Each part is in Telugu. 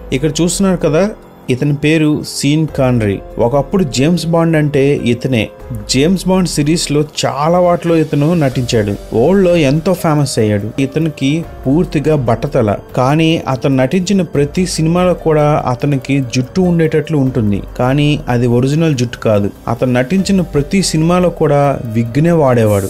ఇక్కడ చూస్తున్నారు కదా ఇతని పేరు సీన్ కాన్రీ ఒకప్పుడు జేమ్స్ బాండ్ అంటే ఇతనే జేమ్స్ బాండ్ సిరీస్ లో చాలా వాటిలో ఇతను నటించాడు ఓల్డ్ లో ఎంతో ఫేమస్ అయ్యాడు ఇతనికి పూర్తిగా బట్టతల కానీ అతను నటించిన ప్రతి సినిమాలో కూడా అతనికి జుట్టు ఉండేటట్లు ఉంటుంది కానీ అది ఒరిజినల్ జుట్టు కాదు అతను నటించిన ప్రతి సినిమాలో కూడా విగ్నే వాడేవాడు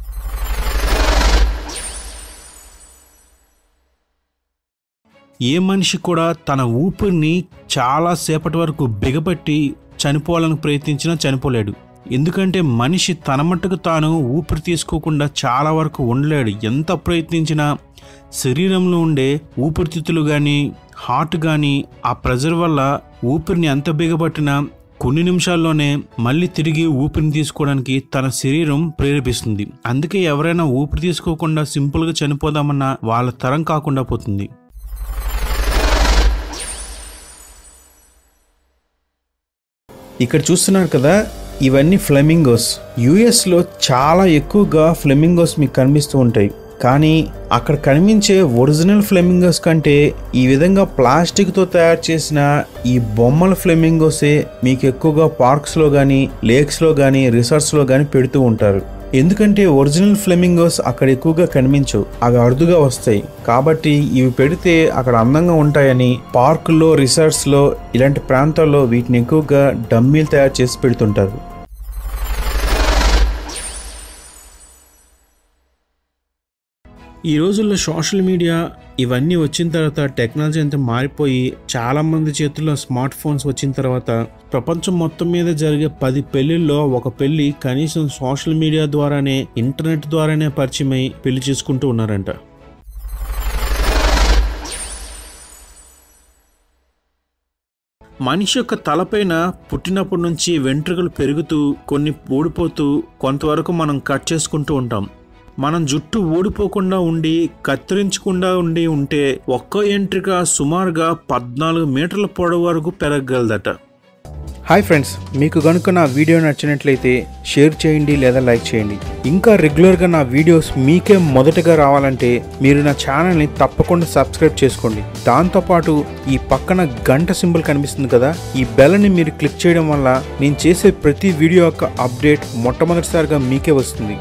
ఏ మనిషి కూడా తన ఊపిరిని చాలా సేపటి వరకు బిగపట్టి చనిపోవాలని ప్రయత్నించినా చనిపోలేడు ఎందుకంటే మనిషి తన మట్టుకు తాను ఊపిరి తీసుకోకుండా చాలా వరకు ఉండలేడు ఎంత ప్రయత్నించినా శరీరంలో ఉండే ఊపిరితిత్తులు కానీ హార్ట్ కానీ ఆ ప్రెజర్ వల్ల ఊపిరిని ఎంత బిగపట్టినా కొన్ని నిమిషాల్లోనే మళ్ళీ తిరిగి ఊపిరిని తీసుకోవడానికి తన శరీరం ప్రేరేపిస్తుంది అందుకే ఎవరైనా ఊపిరి తీసుకోకుండా సింపుల్గా చనిపోదామన్నా వాళ్ళ తరం కాకుండా పోతుంది ఇక్కడ చూస్తున్నారు కదా ఇవన్నీ ఫ్లెమింగోస్ యుఎస్లో చాలా ఎక్కువగా ఫ్లెమింగోస్ మీకు కనిపిస్తూ ఉంటాయి కానీ అక్కడ కనిపించే ఒరిజినల్ ఫ్లెమింగోస్ కంటే ఈ విధంగా ప్లాస్టిక్తో తయారు చేసిన ఈ బొమ్మల ఫ్లెమింగోసే మీకు ఎక్కువగా పార్క్స్లో కానీ లేక్స్లో కానీ రిసార్ట్స్లో కానీ పెడుతూ ఉంటారు ఎందుకంటే ఒరిజినల్ ఫ్లెమింగోస్ అక్కడ ఎక్కువగా కనిపించవు అవి అరుదుగా వస్తాయి కాబట్టి ఇవి పెడితే అక్కడ అందంగా ఉంటాయని పార్కుల్లో రిసార్ట్స్లో ఇలాంటి ప్రాంతాల్లో వీటిని ఎక్కువగా డమ్మీలు తయారు చేసి పెడుతుంటారు ఈ రోజుల్లో సోషల్ మీడియా ఇవన్నీ వచ్చిన తర్వాత టెక్నాలజీ అంతా మారిపోయి చాలా మంది చేతుల్లో స్మార్ట్ ఫోన్స్ వచ్చిన తర్వాత ప్రపంచం మొత్తం మీద జరిగే పది పెళ్లిల్లో ఒక పెళ్లి కనీసం సోషల్ మీడియా ద్వారానే ఇంటర్నెట్ ద్వారానే పరిచయమై పెళ్లి చేసుకుంటూ ఉన్నారంట మనిషి యొక్క తలపైన పుట్టినప్పటి నుంచి వెంట్రుకలు పెరుగుతూ కొన్ని ఊడిపోతూ కొంతవరకు మనం కట్ చేసుకుంటూ ఉంటాం మనం జుట్టు ఊడిపోకుండా ఉండి కత్తిరించకుండా ఉండి ఉంటే ఒక్క ఎంట్రిక సుమారుగా పద్నాలుగు మీటర్ల పొడవు వరకు పెరగగలదట హాయ్ ఫ్రెండ్స్ మీకు కనుక నా వీడియో నచ్చినట్లయితే షేర్ చేయండి లేదా లైక్ చేయండి ఇంకా రెగ్యులర్గా నా వీడియోస్ మీకే మొదటగా రావాలంటే మీరు నా ఛానల్ని తప్పకుండా సబ్స్క్రైబ్ చేసుకోండి దాంతోపాటు ఈ పక్కన గంట సింబల్ కనిపిస్తుంది కదా ఈ బెల్ని మీరు క్లిక్ చేయడం వల్ల నేను చేసే ప్రతి వీడియో యొక్క అప్డేట్ మొట్టమొదటిసారిగా మీకే వస్తుంది